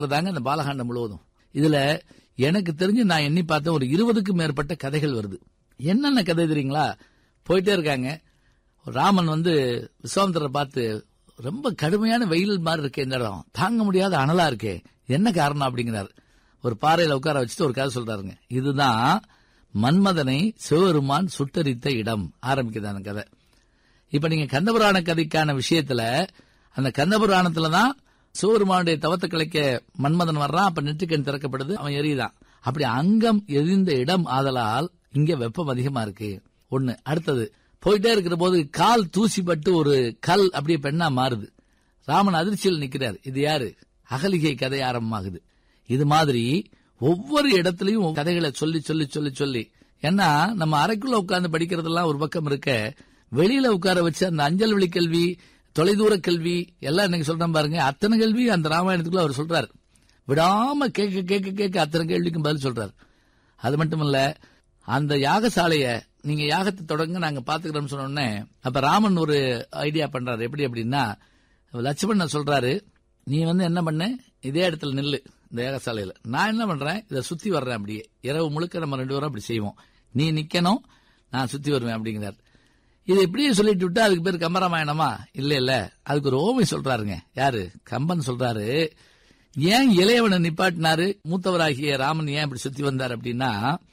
தாங்க இந்த பாலகாண்டம் முழுவதும் இதுல எனக்கு தெரிஞ்சு நான் எண்ணி பார்த்தேன் ஒரு இருபதுக்கும் மேற்பட்ட கதைகள் வருது என்னென்ன கதை தெரியுங்களா போயிட்டே இருக்காங்க ராமன் வந்து விஸ்வாமித்திரரை பார்த்து ரொம்ப கடுமையான வெயில் மாதிரி இருக்கே இந்த இடம் தாங்க முடியாத அனலா இருக்கே என்ன காரணம் அப்படிங்கிறார் ஒரு பாறையில உட்கார வச்சுட்டு ஒரு கதை சொல்றாருங்க இதுதான் மன்மதனை சிவபெருமான் சுட்டரித்த இடம் ஆரம்பிக்குது அந்த கதை இப்ப நீங்க கந்தபுராண கதைக்கான விஷயத்துல அந்த கந்தபுராணத்துல தான் சிவபெருமானுடைய தவத்தை கலைக்க மன்மதன் வர்றான் அப்ப நெற்றிக்கண் திறக்கப்படுது அவன் எரியுதான் அப்படி அங்கம் எரிந்த இடம் ஆதலால் இங்க வெப்பம் அதிகமா இருக்கு ஒண்ணு அடுத்தது போயிட்டே இருக்கிற போது கால் தூசிப்பட்டு ஒரு கல் அப்படியே பெண்ணா மாறுது ராமன் அதிர்ச்சியில் நிக்கிறார் இது யாரு அகலிகை கதை ஆரம்பமாகுது இது மாதிரி ஒவ்வொரு இடத்துலயும் கதைகளை சொல்லி சொல்லி சொல்லி சொல்லி ஏன்னா நம்ம அறைக்குள்ள உட்கார்ந்து படிக்கிறதெல்லாம் ஒரு பக்கம் இருக்க வெளியில உட்கார வச்சு அந்த அஞ்சல் வழி கல்வி தொலைதூர கல்வி எல்லாம் இன்னைக்கு சொல்றேன் பாருங்க அத்தனை கல்வி அந்த ராமாயணத்துக்குள்ள அவர் சொல்றாரு விடாம கேட்க கேட்க கேட்க அத்தனை கேள்விக்கும் பதில் சொல்றாரு அது மட்டும் இல்ல அந்த யாகசாலைய நீங்க யாகத்தை தொடங்க நாங்க பாத்துக்கிறோம் சொன்ன உடனே அப்ப ராமன் ஒரு ஐடியா பண்றாரு எப்படி அப்படின்னா லட்சுமணன் சொல்றாரு நீ வந்து என்ன பண்ண இதே இடத்துல நில்லு இந்த யாகசாலையில நான் என்ன பண்றேன் இதை சுத்தி வர்றேன் அப்படியே இரவு முழுக்க நம்ம ரெண்டு பேரும் அப்படி செய்வோம் நீ நிக்கணும் நான் சுத்தி வருவேன் அப்படிங்கிறார் இது இப்படியே சொல்லிட்டு விட்டா அதுக்கு பேர் கம்பராமாயணமா இல்ல இல்ல அதுக்கு ஒரு ஓமை சொல்றாருங்க யாரு கம்பன் சொல்றாரு ஏன் இளையவனை நிப்பாட்டினாரு மூத்தவராகிய ராமன் ஏன் இப்படி சுத்தி வந்தார் அப்படின்னா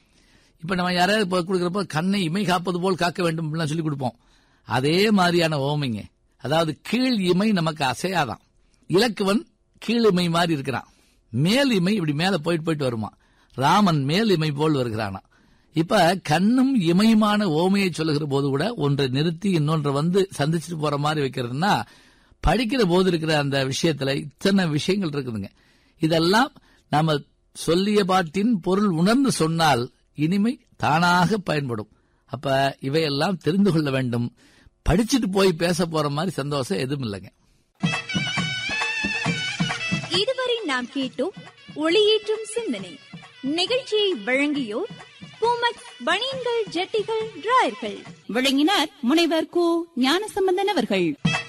இப்ப நம்ம யாராவது இப்ப கொடுக்கறப்ப கண்ணை இமை காப்பது போல் காக்க வேண்டும் அப்படிலாம் சொல்லி கொடுப்போம் அதே மாதிரியான ஓமைங்க அதாவது கீழ் இமை நமக்கு அசையாதான் இலக்குவன் கீழ் இமை மாதிரி இருக்கிறான் மேல் இமை இப்படி மேல போயிட்டு போயிட்டு வருமா ராமன் மேல் இமை போல் வருகிறானா இப்ப கண்ணும் இமயமான ஓமையை சொல்லுகிற போது கூட ஒன்றை நிறுத்தி இன்னொன்றை வந்து சந்திச்சுட்டு போற மாதிரி வைக்கிறதுனா படிக்கிற போது இருக்கிற அந்த விஷயத்துல இத்தனை விஷயங்கள் இருக்குதுங்க இதெல்லாம் நாம சொல்லிய பாட்டின் பொருள் உணர்ந்து சொன்னால் இனிமை தானாக பயன்படும் அப்ப இவையெல்லாம் தெரிந்து கொள்ள வேண்டும் படிச்சுட்டு போய் பேச போற மாதிரி சந்தோஷம் எதுவும் இல்லைங்க இதுவரை நாம் கேட்டோம் ஒளியேற்றும் சிந்தனை நிகழ்ச்சியை வழங்கியோர் பூமக் பனியன்கள் ஜட்டிகள் டிராயர்கள் வழங்கினார் முனைவர் கு ஞானசம்பந்தன் அவர்கள்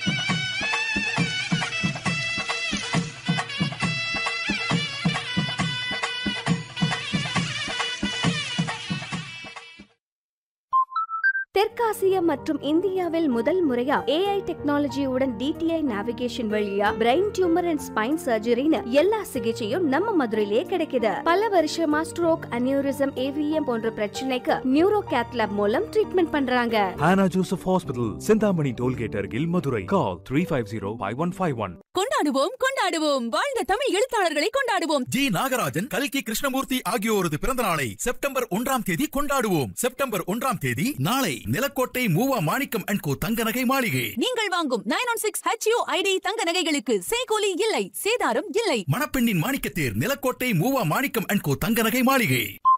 தெற்காசிய மற்றும் இந்தியாவில் முதல் முறையா ஏஐ டெக்னாலஜியுடன் டிடிஐ நேவிகேஷன் வழியா பிரெயின் டியூமர் அண்ட் ஸ்பைன் சர்ஜரின்னு எல்லா சிகிச்சையும் நம்ம மதுரையிலே கிடைக்குது பல வருஷமா ஸ்ட்ரோக் அனியூரிசம் ஏவிஎம் போன்ற பிரச்சனைக்கு நியூரோ கேத்லாப் மூலம் ட்ரீட்மெண்ட் பண்றாங்க Hannah Joseph Hospital, Sindhamani Tollgate Argil, Madurai. Call 350-5151. கொண்டாடுவோம் கொண்டாடுவோம் வாழ்ந்த தமிழ் எழுத்தாளர்களை கொண்டாடுவோம் ஜி நாகராஜன் கல்கி கிருஷ்ணமூர்த்தி ஆகியோரது பிறந்த நாளை செப்டம்பர் ஒன்றாம் தேதி கொண்டாடுவோம் செப்டம்பர் ஒன்றாம் தேதி நாளை நிலக்கோட்டை மூவா மாணிக்கம் அண்ட் கோ தங்க நகை மாளிகை நீங்கள் வாங்கும் nine one six HU ID தங்க நகைகளுக்கு சேகோலி இல்லை சேதாரம் இல்லை மணப்பெண்ணின் மாணிக்கத்தேர் நிலக்கோட்டை மூவா மாணிக்கம் அண்ட் கோ தங்க நகை மாளிகை